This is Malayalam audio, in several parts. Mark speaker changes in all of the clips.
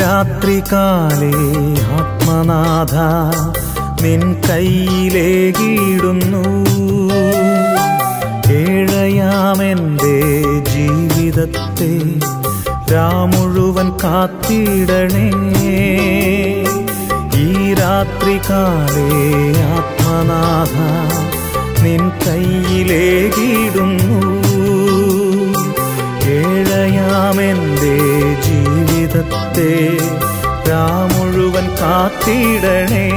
Speaker 1: രാത്രികാലേ ആത്മനാഥ നിൻ കയ്യിലേകിടുന്നു ഏഴയാമെൻ്റെ ജീവിതത്തെ രാമുഴുവൻ കാത്തിടണേ ഈ രാത്രികാലേ ആത്മനാഥ നിൻ കയ്യിലേകിടുന്നു ഏഴയാമെൻ്റെ ജീവിതത്തെ രാമുഴുവൻ കാത്തിടണേ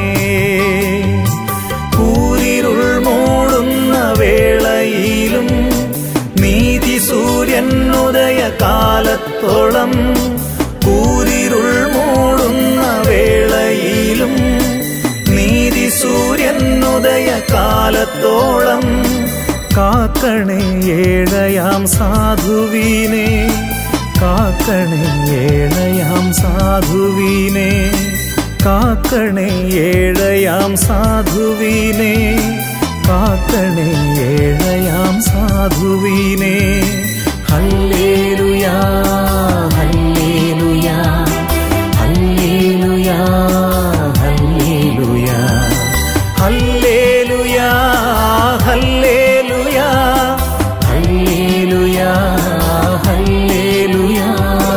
Speaker 1: കൂരിരുൾ മൂടുന്ന വേളയിലും നീതി സൂര്യൻ ഉദയ കാലത്തോളം കൂരിരുൾ മൂടുന്ന വേളയിലും നീതി സൂര്യൻ ഉദയ കാലത്തോളം കാക്കണേ ഏഴയാം സാധുവിനെ കാക്കണേ ഏഴയാം സാധുവിനെ കാക്കണേ ഏഴയാം സാധുവിനെ കാക്കണേ ഏഴയാം സാധുവിനെ ഹല്ലേലുയാ ഹല്ലേലുയാ ഹല്ലേലുയാ ഹല്ലേലുയാ ഹല്ലേലുയാ ഹല്ലേലുയാ ഹല്ലേലുയാ ഹല്ലേലുയാ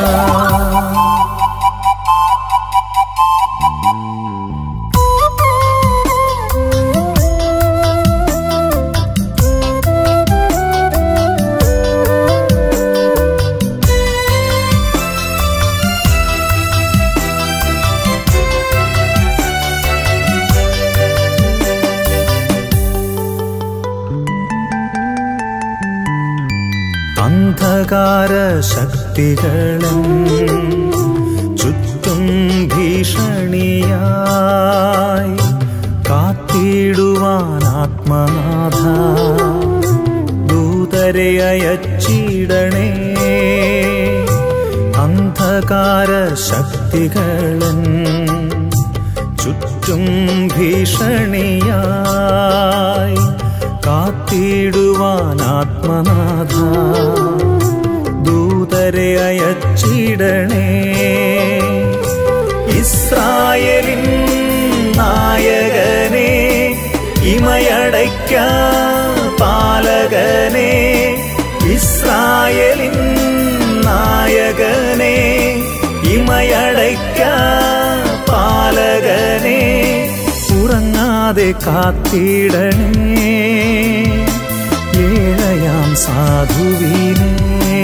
Speaker 1: അന്ധകാര ശക്തികളും ചുറ്റും ഭീഷണിയായി കാത്തിടുവാൻ ആത്മനാഥ ദൂതരെ അയച്ചിടണേ അന്ധകാര ശക്തികളും ചുറ്റും ഭീഷണിയായി കാത്തിടുവാൻ ആത്മനാഥ ദൂതരെ അയച്ചിടണേ ഇസ്രായേലിൻ നായകനെ ഇമയടയ്ക്ക പാലകനെ ഇസ്രായേലിൻ നായകനെ ഇമയടയ്ക്ക പാലകനെ ഉറങ്ങാതെ കാത്തിടണേ ഏഴയാം സാധുവിനെ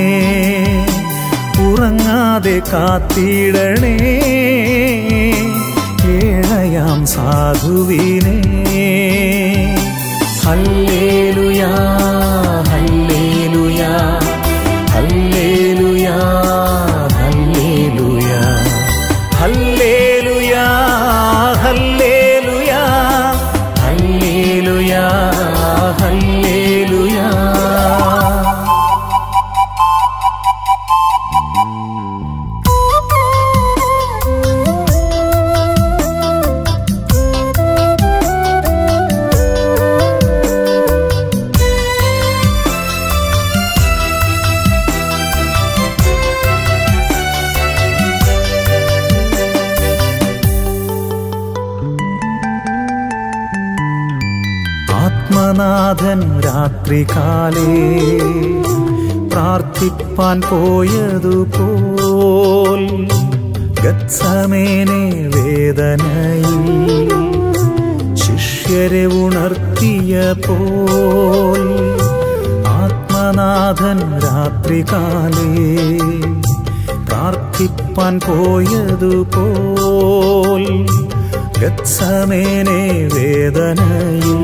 Speaker 1: ഉറങ്ങാതെ കാത്തിടണേ ഏഴയാം സാധുവിനെ ഹല്ലേലുയാ ഹല്ലേലുയാ ഹല്ലേലുയാ ഹല്ലേലുയാ ഹല്ലേലുയാ ഹല്ലേലുയാ ഹല്ലേലുയാ ഹല്ലേലുയാ ആത്മനാഥൻ രാത്രികാലേ പ്രാർത്ഥിപ്പാൻ പോയതുപോൽ ഗത്സമേനെ വേദനയിൽ ശിഷ്യരെ ഉണർത്തിയ പോൽ ആത്മനാഥൻ രാത്രികാലേ പ്രാർത്ഥിപ്പാൻ പോയതുപോൽ ഗത്സമേനെ വേദനയിൽ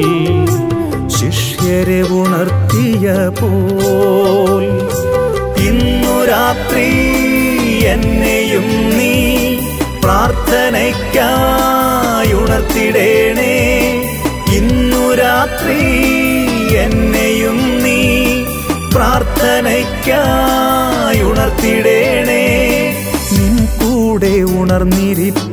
Speaker 1: ശിഷ്യരെ ഉണർത്തിയ പോൽ ഇന്നു രാത്രി എന്നെയും നീ പ്രാർത്ഥനയ്ക്കായി ഉണർത്തിടേണേ ഇന്നു രാത്രി എന്നെയും നീ പ്രാർത്ഥനയ്ക്കായി ഉണർത്തിടേണേ നിൻ കൂടെ ഉണർന്നിരിപ്പ